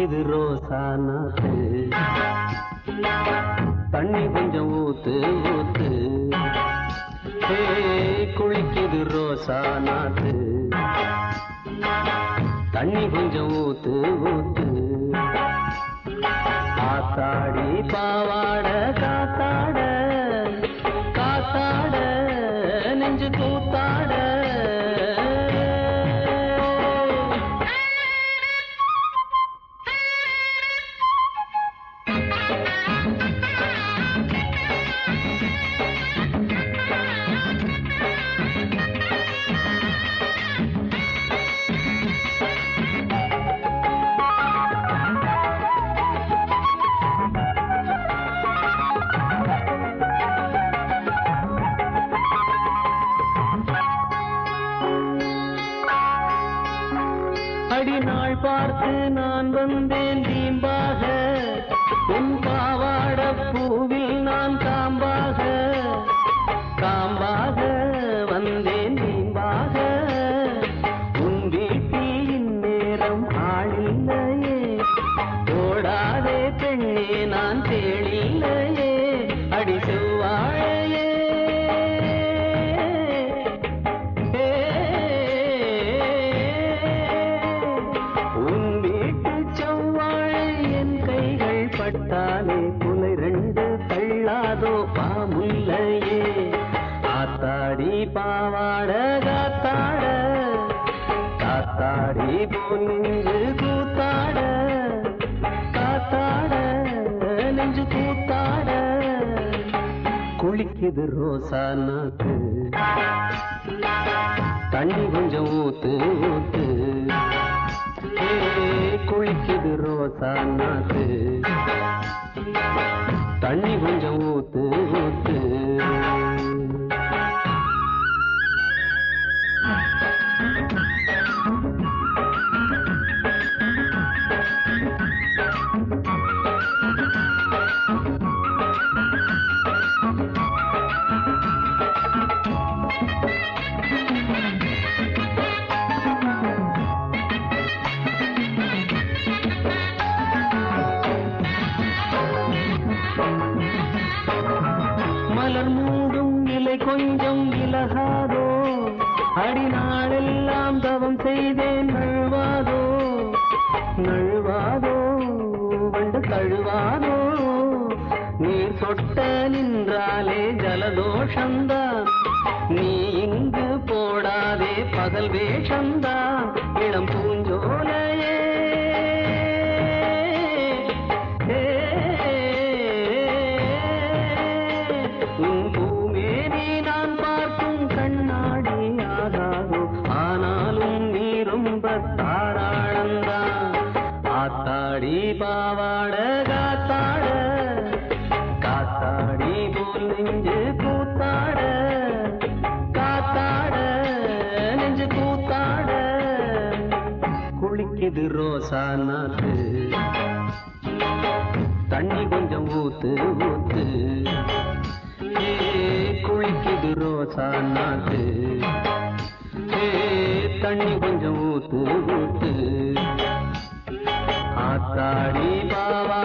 குளிக்குது ரோசா நாத்து தண்ணி கொஞ்சம் ஊத்து ஊத்து ஏ குளிக்குது ரோசா நாத்து தண்ணி கொஞ்சம் ஊத்து ஊத்து காத்தாடி பாவாட காத்தாட காத்தாட நெஞ்சு கூத்தாட அடிநாள் பார்த்து நான் வந்தேன் தீம்பாக உன் பாவாட பூவில் நான் காம்பாக காம்பாக வந்தேன் தீம்பாக உன் வீட்டில் இந்நேரம் ஆளில்லையே ஓடாதே பெண்ணே நான் தேளில்லையே அடி செவ்வாழையே உன் வீட்டு செவ்வாழை என் கைகள் பட்டாலே குலை ரெண்டு தள்ளாதோ பாமுல்லையே ஆத்தாடி பாவாட காத்தாட காத்தாடி போல் நின்று கூத்தாட காத்தாட நெஞ்சு கூத்தாட குளிக்குது ரோசா நாக்கு தண்ணி கொஞ்சம் ஊத்து ஊத்து ஏ, குளிக்குது ரோசா நாத்து தண்ணி கொஞ்சம் ஊத்து ஊத்து மலர் மூடும் இலை கொஞ்சம் விலகாதோ அடிநாளெல்லாம் தவம் செய்தேன் நழுவாதோ நழுவாதோ வண்டு தழுவாதோ நீர் சொட்ட நின்றாலே ஜலதோஷந்தான் நீ இங்கு போடாதே பகல் வேஷந்தான் இளம் பூஞ்சோலையே உன் பூமேனி நான் பார்க்கும் கண்ணாடி ஆகாதோ ஆனாலும் நீ ரொம்ப தாராளந்தான் ஆத்தாடி பாவாட காத்தாட காத்தாடி போல் நெஞ்சு கூத்தாட காத்தாட நெஞ்சு கூத்தாட குளிக்குது ரோசா நாத்து தண்ணி கொஞ்சம் ஊத்து ஊத்து ஏ குளிக்குது ரோசா நாத்து ஏ தண்ணி கொஞ்சம் ஊத்து ஊத்து ஆத்தாடி பாவா